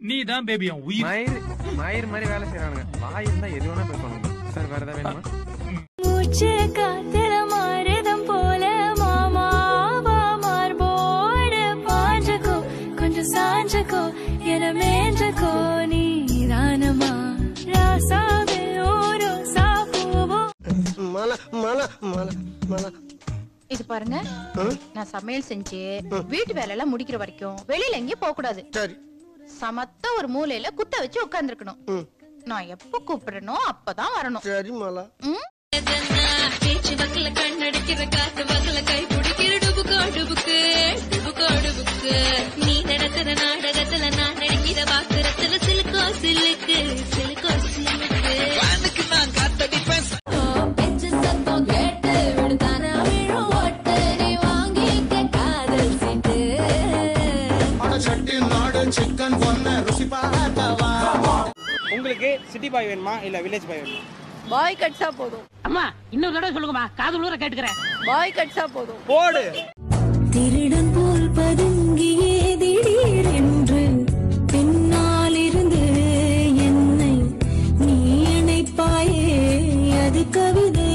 நீ தான் பேபி என் உயிர் மயிர் மயிர் மாதிரி வேலை செய்யறானுங்க வாய் இருந்தா எது வேணா பேசணும் சார் வேற ஏதாவது வேணுமா மூச்சு காத்துல மாறுதம் போல மாமாவா மார்போடு பாஞ்சக்கோ கொஞ்சம் சாஞ்சக்கோ என மேஞ்சக்கோ நீ தானமா ராசாவே ஓரோ சாப்போவோ மல மல மல மல இது பாருங்க நான் சமையல் செஞ்சு வீட்டு வேலை எல்லாம் முடிக்கிற வரைக்கும் வெளியில எங்கேயும் போக கூடாது சரி சமத்த ஒரு மூலையில குத்த வச்சு உட்கார்ந்துருக்கணும் நான் எப்ப கூப்பிடுறனோ அப்பதான் வரணும் சரி மலா பேச்சு வக்கல கண்ணடிக்கிற காத்து வக்கல கை பிடிக்கிற டுபுக்கோ டுபுக்கு டுபுக்கோ டுபுக்கு நீ நடத்துற நாடகத்துல நான் நடிக்கிற பாக்குறத்துல சிலுக்கோ சிலுக்கு சிலுக்கோ சிலுக்கு நான் காத்தடிப்பேன் சத்தம் கேட்டு விடுதான விழும் ஒட்டு நீ வாங்கிக்க காதல் சீட்டு உங்களுக்கு சிட்டி பாய் வேணுமா இல்ல வில்லேஜ் பாய் வேணுமா பாய் கட்ஸா போதும் அம்மா இன்னொரு தடவை சொல்லுங்கம்மா காது ஊர கேட்டுக்கிறேன் பாய் கட்ஸா போதும் போடு திருடன் போல் பதுங்கியே திடீரென்று பின்னால் இருந்து என்னை நீ இணைப்பாயே அது கவிதை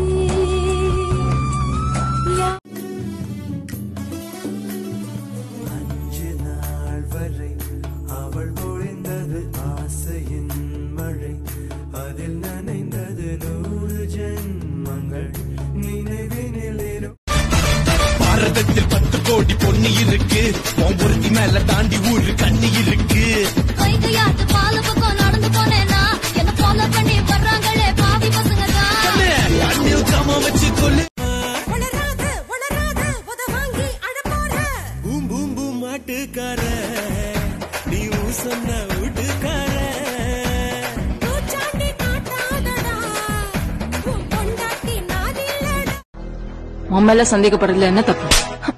யா- அஞ்சு நாள் வரை அவள் பொழிந்தது ஆசையின் மழை அதில் நனைந்தது நூறு ஜென்மங்கள் நினைவினில் பாரதத்தில் பத்து கோடி பொண்ணு இருக்கு உன் ஒருத்தி மேல தாண்டி ஊரு கண்ணி இருக்கு கை கையாட்டு பால பக்கம் நடந்து போனேனா என்ன ஃபாலோ பண்ணி வர்றாங்களே பாவி பசங்க கண்ணில் கம வச்சு கொல்லு பூம் பூம் பூம் மாட்டுக்கார நீ ஊ சொன்ன வீட்டுக்கார உண்மையில சந்தேகப்படுறதுல என்ன தப்பு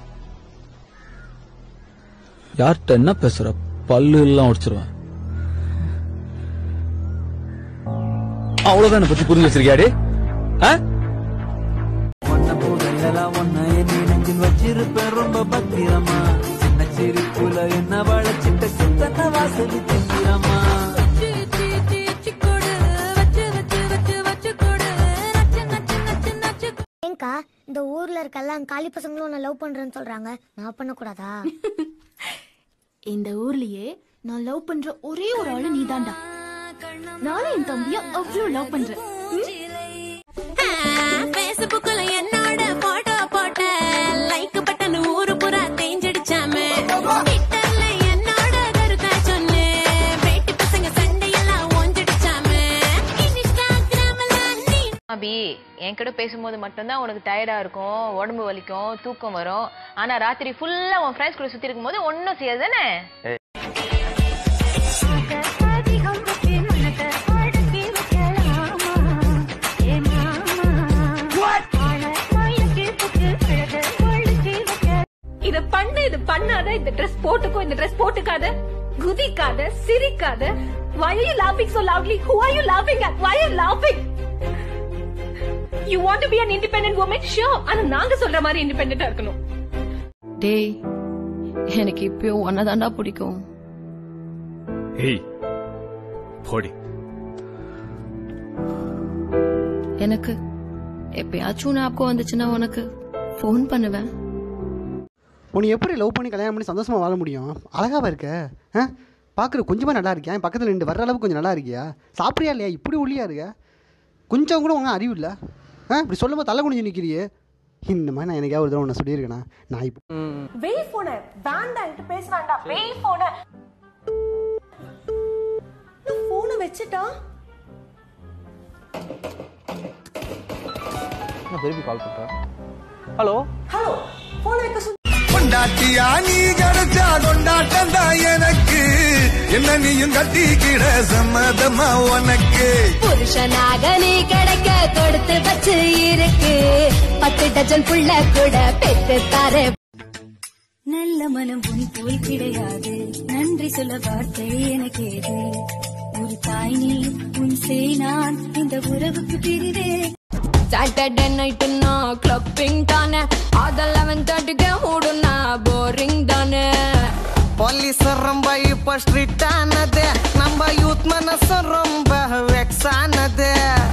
யார்கிட்ட என்ன பேசுற பல்லு எல்லாம் உடைச்சிருவேன் அவ்வளவுதான் என்னை பத்தி புரிஞ்சு வச்சிருக்கியாடி ஆ? ஒன்ன போதெல்லாம் ஒன்ன என் நெஞ்சில் வச்சிருப்பேன் ரொம்ப பத்திரமா சின்ன சிரிப்புல என்ன வளச்சிட்ட சித்தன வாசலி திங்கிறமா ஏங்கா இந்த ஊர்ல இருக்க எல்லாம் காலி பசங்களும் உன்னை லவ் பண்றேன்னு சொல்றாங்க நான் பண்ணக்கூடாதா இந்த ஊர்லயே நான் லவ் பண்ற ஒரே ஒரு ஆளு நீதான்டா நானும் என் தம்பிய அவ்வளவு லவ் பண்றேன் பேஸ்புக்ல என்னோட போட்டோ போட்ட லைக் பட்டன் ஊரு புறா தேஞ்சடிச்சாமே ட்விட்டர்ல என்னோட கருத்தா சொன்னே பேட்டி பசங்க சண்டையெல்லாம் ஓஞ்சடிச்சாமே இன்ஸ்டாகிராம்ல நீ அபி என் கூட பேசும்போது மட்டும்தான் உனக்கு டயர்டா இருக்கும் உடம்பு வலிக்கும் தூக்கம் வரும் ஆனா ராத்திரி ஃபுல்லா உன் ஃப்ரெண்ட்ஸ் கூட சுத்தி இருக்கும்போது ஒன்னும் செய்யாது தானே இத பண்ணு இது பண்ணாத இந்த Dress போட்டுக்கோ இந்த Dress போட்டுக்காத குதிக்காத சிரிக்காத why are you laughing so loudly who are you laughing at why are you laughing you want to be an independent woman sure ஆனா நாங்க சொல்ற மாதிரி இண்டிபெண்டன்ட்டா இருக்கணும் டேய் எனக்கு இப்பயும் ஒன்னதாண்டா பிடிக்கும் ஏய் போடி எனக்கு எப்பயாச்சும் ஞாபகம் வந்துச்சுன்னா உனக்கு ஃபோன் பண்ணுவேன் உன்னை எப்படி லவ் பண்ணி கல்யாணம் பண்ணி சந்தோஷமா வாழ முடியும் அழகாவா இருக்க ஆ பார்க்குற கொஞ்சமா நல்லா இருக்கியா என் பக்கத்தில் நின்று வர்ற அளவுக்கு கொஞ்சம் நல்லா இருக்கியா சாப்பிட்றியா இல்லையா இப்படி ஒல்லியா இருக்க கொஞ்சம் கூட உங்க அறிவு இல்லை ஆ இப்படி சொல்லும்போது தலை குனிஞ்சு நிற்கிறியே இந்த மாதிரி நான் எனக்கே ஒரு தடவை ஒன்று சொல்லியிருக்கேனா நான் இப்போ வெய் போன வேண்டான்ட்டு பேசுறான்டா வெய் போன போன வச்சுட்டா நான் திருப்பி கால் பண்றேன் ஹலோ ஹலோ போன வைக்க சொல்லு கொண்டாட்டியா நீ கிடைச்சா கொண்டாட்டம் தான் எனக்கு என்ன நீயும் கட்டிக்கிட சம்மதமா உனக்கு புருஷனாக நீ கிடைக்க கொடுத்து வச்சு இருக்கு பத்து டஜன் புள்ள கூட பெத்து தாரு நல்ல மனம் உன் போல் கிடையாது நன்றி சொல்ல வார்த்தை எனக்கு ஏது ஒரு தாய் நீ உன் செய் நான் இந்த உறவுக்கு பிரிவே சாட்டர்டே நைட்டுன்னா கிளப்பிங் தானே அது லெவன் தேர்ட்டிக்கு மூடுனா போரிங் தானே போலீஸ் ரொம்ப இப்போ ஸ்ட்ரிக்ட் ஆனது மனசும் ரொம்ப வெக்ஸ் ஆனது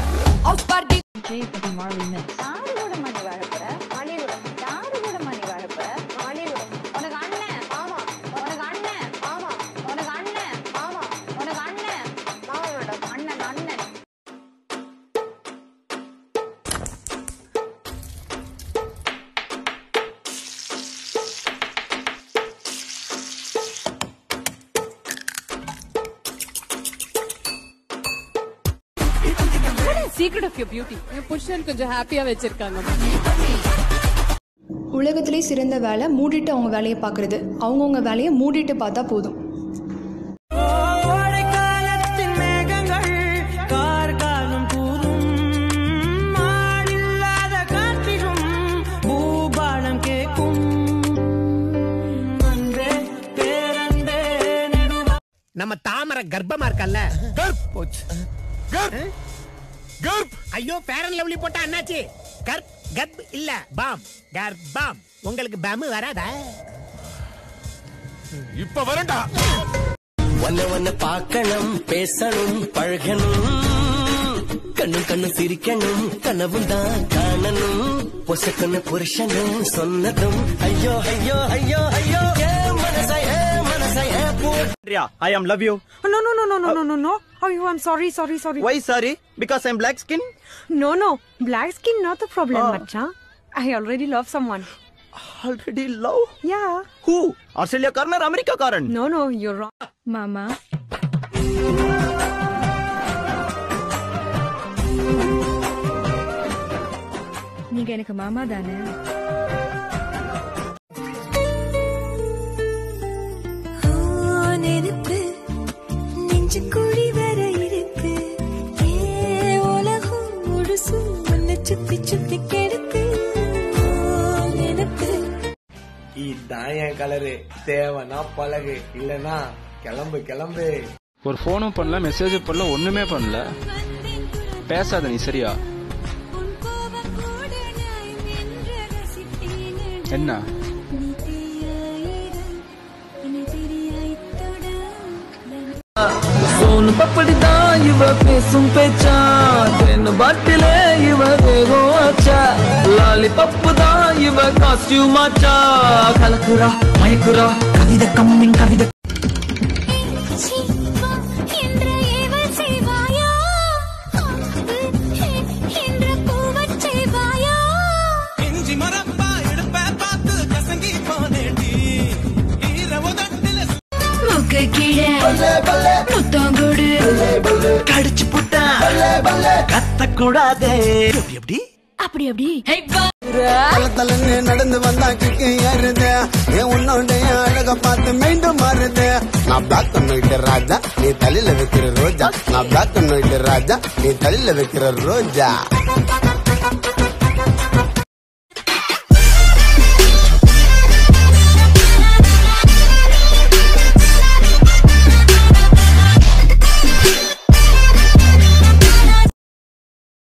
சீக்ரெட் ஆஃப் யூர் பியூட்டி என் புருஷன் கொஞ்சம் ஹாப்பியா வச்சிருக்காங்க உலகத்திலே சிறந்த வேலை மூடிட்டு அவங்க வேலையை பார்க்கறது அவங்கவுங்க வேலையை மூடிட்டு பார்த்தா போதும் கோடைக்காலத்தின் மேகங்கள் கார்காலம் கூறும் மாடில்லாத காற்றிலும் பூபாலம் கேட்கும் அன்பே பேரன்பே நெடுவா நம்ம தாமரை கர்ப்பமா இருக்கல்ல போச்சு ஐயோ பேரன் லவ்லி போட்டா அண்ணாச்சி கர்ப் கர்ப் இல்ல பாம் கர்ப்பம் உங்களுக்கு பம் வராதா இப்ப வரண்டா ஒன்ன ஒன்ன பார்க்கணும் பேசணும் பழகணும் கண்ணு கண்ணு சிரிக்கணும் கனவும் தான் காணணும் பொசக்கண்ணு புருஷனும் சொன்னதும் ஐயோ ஐயோ ஐயோ ஐயோ ஏ மனச ஏ மனச ஏ Priya, I am love you. No, no, no, no, no, no, no, no. Oh, you, I'm sorry, sorry, sorry. Why sorry? Because I'm black skin? No, no. Black skin not the problem, Oh. Macha. I already love someone. Already love? Yeah. Who? Australia Karan or America Karan? No, no, you're wrong. மாமா நீங்க எனக்கு மாமா தானே நெருப்பு நெஞ்சு குழி வர இருக்கு ஏ உலகம் முழுசும் உன்னை சுத்தி சுத்தி கெடுத்து நெருப்பு இதான் என் கலரு தேவைன்னா பழகு இல்லனா கிளம்பு கிளம்பு ஒரு ஃபோனும் பண்ணல மெசேஜ் பண்ணல ஒண்ணுமே பண்ணல பேசாத நீ சரியா என்ன சோனு பப்படி தான் இவ பேசும் பேச்சா தென்னு பாட்டிலே இவ வேகம் ஆச்சா லாலி பப்பு தான் இவ காஸ்டியூம் ஆச்சா கலக்குறா மயக்குறா கவிதை கம்மிங் கவிதை என்ற ஏவல் செய்வாயா என்ற பூவச் செய்வாயா இஞ்சி மரப்பா எடுப்ப பார்த்து கசங்கி போனேண்டி ஈர உதட்டில மூக்கு கீழே முத்தம் கொடு கடிச்சு புட்டா கத்த கூடாதே எப்படி அப்படி அப்படி தல தலன்னு நடந்து வந்தா கிக்கு ஏறுது என் உன்னோடைய அழக பார்த்து மீண்டும் மாறுது நான் பிளாக் அண்ட் ஒயிட் ராஜா நீ தலையில வைக்கிற ரோஜா நான் பிளாக் அண்ட் ஒயிட் ராஜா நீ தலையில வைக்கிற ரோஜா